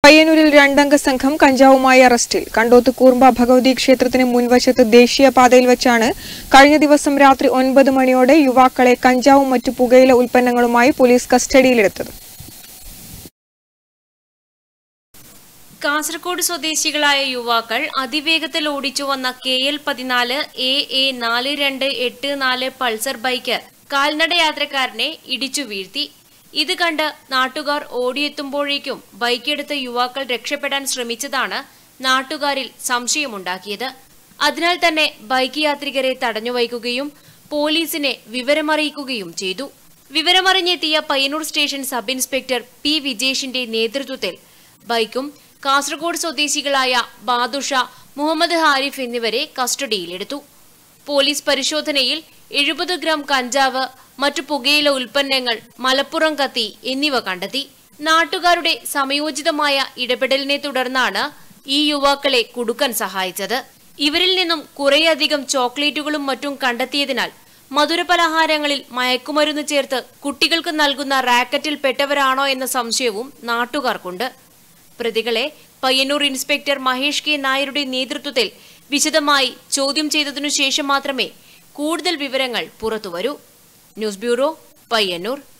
പയ്യന്നൂരിൽ രണ്ടംഗ സംഘം കഞ്ചാവുമായി അറസ്റ്റിൽ കണ്ടോത്ത് കൂർമ്പ ഭഗവതി ക്ഷേത്രത്തിന് മുൻവശത്ത് ദേശീയപാതയിൽ വെച്ചാണ് കഴിഞ്ഞ ദിവസം രാത്രി ഒൻപത് മണിയോടെ യുവാക്കളെ കഞ്ചാവും മറ്റു പുകയില ഉൽപ്പന്നങ്ങളുമായി പോലീസ് കസ്റ്റഡിയിലെടുത്തത് കാസർഗോഡ് സ്വദേശികളായ യുവാക്കൾ അതിവേഗത്തിൽ ഓടിച്ചു വന്ന കെ എൽ പതിനാല് എ എ നാല് രണ്ട് എട്ട് നാല് പൾസർ ബൈക്ക് കാൽനട യാത്രക്കാരനെ ഇടിച്ചു വീഴ്ത്തി ഇത് കണ്ട് നാട്ടുകാർ ഓടിയെത്തുമ്പോഴേക്കും ബൈക്കെടുത്ത യുവാക്കൾ രക്ഷപ്പെടാൻ ശ്രമിച്ചതാണ് നാട്ടുകാരിൽ സംശയമുണ്ടാക്കിയത് അതിനാൽ തന്നെ ബൈക്ക് യാത്രികരെ തടഞ്ഞു വയ്ക്കുകയും പോലീസിനെ വിവരമറിയിക്കുകയും ചെയ്തു വിവരമറിഞ്ഞെത്തിയ Payyanur station sub inspector P വിജേഷിന്റെ നേതൃത്വത്തിൽ ബൈക്കും കാസർഗോഡ് സ്വദേശികളായ ബാദുഷ മുഹമ്മദ് ഹാരിഫ് എന്നിവരെ കസ്റ്റഡിയിലെടുത്തു പോലീസ് പരിശോധനയിൽ എഴുപത് ഗ്രാം കഞ്ചാവ് മറ്റു പുകയില ഉൽപ്പന്നങ്ങൾ മലപ്പുറം കത്തി എന്നിവ കണ്ടെത്തി നാട്ടുകാരുടെ സമയോചിതമായ ഇടപെടലിനെ തുടർന്നാണ് ഈ യുവാക്കളെ കുടുക്കാൻ സഹായിച്ചത് ഇവരിൽ നിന്നും കുറേയധികം ചോക്ലേറ്റുകളും മറ്റും കണ്ടെത്തിയതിനാൽ മധുരപലഹാരങ്ങളിൽ മയക്കുമരുന്ന് ചേർത്ത് കുട്ടികൾക്ക് നൽകുന്ന റാക്കറ്റിൽ പെട്ടവരാണോ എന്ന സംശയവും നാട്ടുകാർക്കുണ്ട് പ്രതികളെ പയ്യന്നൂർ ഇൻസ്പെക്ടർ മഹേഷ് കെ നായരുടെ നേതൃത്വത്തിൽ വിശദമായി ചോദ്യം ചെയ്തതിനു ശേഷം മാത്രമേ കൂടുതൽ വിവരങ്ങൾ പുറത്തുവരൂ ന്യൂസ് ബ്യൂറോ പയ്യന്നൂർ